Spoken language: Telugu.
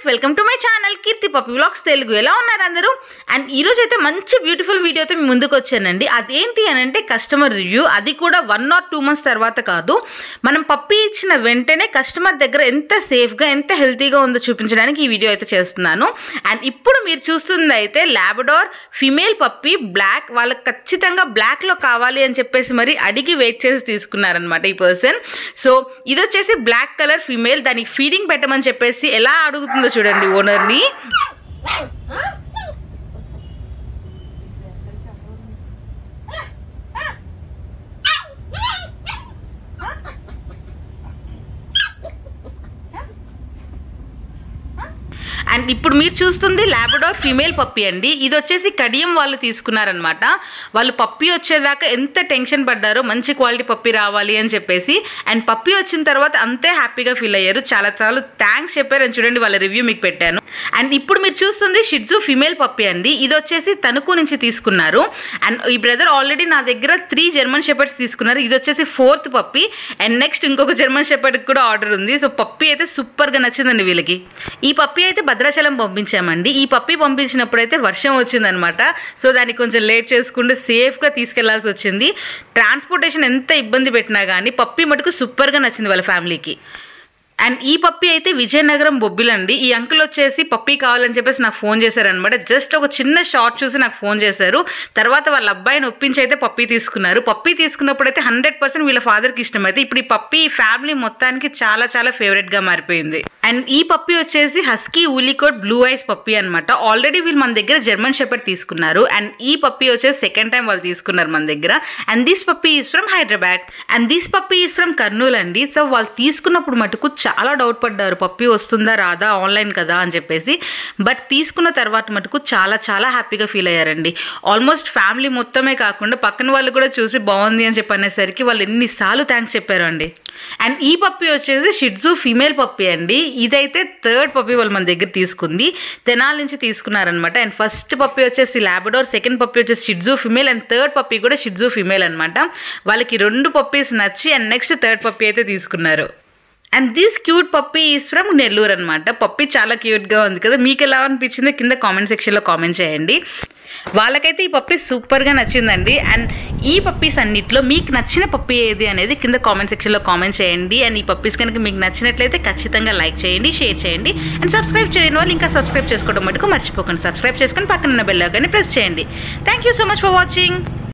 welcome to my channel Keerthi puppy vlogs Telugu ఎలా ఉన్నారు అందరూ అండ్ ఈరోజు అయితే మంచి బ్యూటిఫుల్ వీడియోతో మీ ముందుకు వచ్చానండి అదేంటి అని అంటే కస్టమర్ రివ్యూ అది కూడా వన్ ఆర్ టూ మంత్స్ తర్వాత కాదు మనం పప్పి ఇచ్చిన వెంటనే కస్టమర్ దగ్గర ఎంత సేఫ్గా ఎంత హెల్తీగా ఉందో చూపించడానికి ఈ వీడియో అయితే చేస్తున్నాను అండ్ ఇప్పుడు మీరు చూస్తుంది అయితే ల్యాబడోర్ ఫిమేల్ పప్పి బ్లాక్ వాళ్ళకి ఖచ్చితంగా బ్లాక్లో కావాలి అని చెప్పేసి మరి అడిగి వెయిట్ చేసి తీసుకున్నారనమాట ఈ పర్సన్ సో ఇది వచ్చేసి బ్లాక్ కలర్ ఫిమేల్ దానికి ఫీడింగ్ పెట్టమని చెప్పేసి ఎలా అడుగుతుందో చూడండి ఓనర్ని అండ్ ఇప్పుడు మీరు చూస్తుంది ల్యాబడోర్ ఫీమేల్ పప్పి అండి ఇది వచ్చేసి కడియం వాళ్ళు తీసుకున్నారనమాట వాళ్ళు పప్పి వచ్చేదాకా ఎంత టెన్షన్ పడ్డారో మంచి క్వాలిటీ పప్పి రావాలి అని చెప్పేసి అండ్ పప్పి వచ్చిన తర్వాత అంతే హ్యాపీగా ఫీల్ అయ్యారు చాలా చాలా థ్యాంక్స్ చెప్పారు అని చూడండి వాళ్ళ రివ్యూ మీకు పెట్టాను అండ్ ఇప్పుడు మీరు చూస్తుంది షిడ్జు ఫీమేల్ పప్పి అండి ఇది వచ్చేసి తణుకు నుంచి తీసుకున్నారు అండ్ ఈ బ్రదర్ ఆల్రెడీ నా దగ్గర త్రీ జర్మన్ షెపర్డ్స్ తీసుకున్నారు ఇది వచ్చేసి ఫోర్త్ పప్పి అండ్ నెక్స్ట్ ఇంకొక జర్మన్ షెపర్డ్కి కూడా ఆర్డర్ ఉంది సో పప్పి అయితే సూపర్గా నచ్చిందండి వీళ్ళకి ఈ పప్పి అయితే భద్రాచలం పంపించామండి ఈ పప్పి పంపించినప్పుడు అయితే వర్షం వచ్చిందనమాట సో దాన్ని కొంచెం లేట్ చేసుకుంటూ సేఫ్గా తీసుకెళ్లాల్సి వచ్చింది ట్రాన్స్పోర్టేషన్ ఎంత ఇబ్బంది పెట్టినా కానీ పప్పి మటుకు సూపర్గా నచ్చింది వాళ్ళ ఫ్యామిలీకి అండ్ ఈ పప్పి అయితే విజయనగరం బొబ్బిలండి ఈ అంకుల్ వచ్చేసి పప్పి కావాలని చెప్పేసి నాకు ఫోన్ చేశారనమాట జస్ట్ ఒక చిన్న షార్ట్ చూసి నాకు ఫోన్ చేశారు తర్వాత వాళ్ళ అబ్బాయిని ఒప్పించి అయితే పప్పి తీసుకున్నారు పప్పి తీసుకున్నప్పుడు అయితే హండ్రెడ్ పర్సెంట్ వీళ్ళ ఫాదర్కి ఇష్టం అయితే ఇప్పుడు ఈ పప్పి ఈ ఫ్యామిలీ మొత్తానికి చాలా చాలా ఫేవరెట్గా మారిపోయింది అండ్ ఈ పప్పి వచ్చేసి husky woolly coat blue eyes puppy అనమాట ఆల్రెడీ వీళ్ళు మన దగ్గర జర్మన్ షెపర్డ్ తీసుకున్నారు అండ్ ఈ పప్పి వచ్చేసి సెకండ్ టైం వాళ్ళు తీసుకున్నారు మన దగ్గర and this puppy is from Hyderabad and this puppy is from Kurnool అండి సో వాళ్ళు తీసుకున్నప్పుడు మటుకు చాలా డౌట్ పడ్డారు పప్పి వస్తుందా రాదా ఆన్లైన్ కదా అని చెప్పేసి బట్ తీసుకున్న తర్వాత మటుకు చాలా చాలా హ్యాపీగా ఫీల్ అయ్యారండి ఆల్మోస్ట్ ఫ్యామిలీ మొత్తమే కాకుండా పక్కన వాళ్ళు కూడా చూసి బాగుంది అని చెప్పి అనేసరికి వాళ్ళు ఎన్నిసార్లు థ్యాంక్స్ చెప్పారు అండి అండ్ ఈ పప్పి వచ్చేసి షిడ్జు ఫీమేల్ పప్పి అండి ఇదైతే థర్డ్ పప్పి వాళ్ళు మన దగ్గర తీసుకుంది తెనాల నుంచి తీసుకున్నారనమాట అండ్ ఫస్ట్ పప్పి వచ్చేసి ల్యాబడోర్ సెకండ్ పప్పి వచ్చేసి Shih Tzu female and third puppy కూడా షిడ్జు ఫీమేల్ అనమాట వాళ్ళకి రెండు పప్పీస్ నచ్చి అండ్ నెక్స్ట్ థర్డ్ పప్పి అయితే తీసుకున్నారు and this cute puppy is from Nellore అనమాట పప్పీ చాలా క్యూట్గా ఉంది కదా మీకు ఎలా అనిపించిందో కింద కామెంట్ సెక్షన్లో కామెంట్ చేయండి వాళ్ళకైతే ఈ పప్పీ సూపర్గా నచ్చిందండి అండ్ ఈ పప్పీస్ అన్నిట్లో మీకు నచ్చిన పప్పీ ఏది అనేది కింద కామెంట్ సెక్షన్లో కామెంట్ చేయండి అండ్ ఈ పప్పీస్ కనుక మీకు నచ్చినట్లయితే ఖచ్చితంగా లైక్ చేయండి షేర్ చేయండి అండ్ సబ్స్క్రైబ్ చేయని వాళ్ళు ఇంకా సబ్స్క్రైబ్ చేసుకోవడం మటుకు మర్చిపోకండి సబ్స్క్రైబ్ చేసుకొని పక్కన ఉన్న బెల్ ఐకాన్ని ప్రెస్ చేయండి thank you so much for watching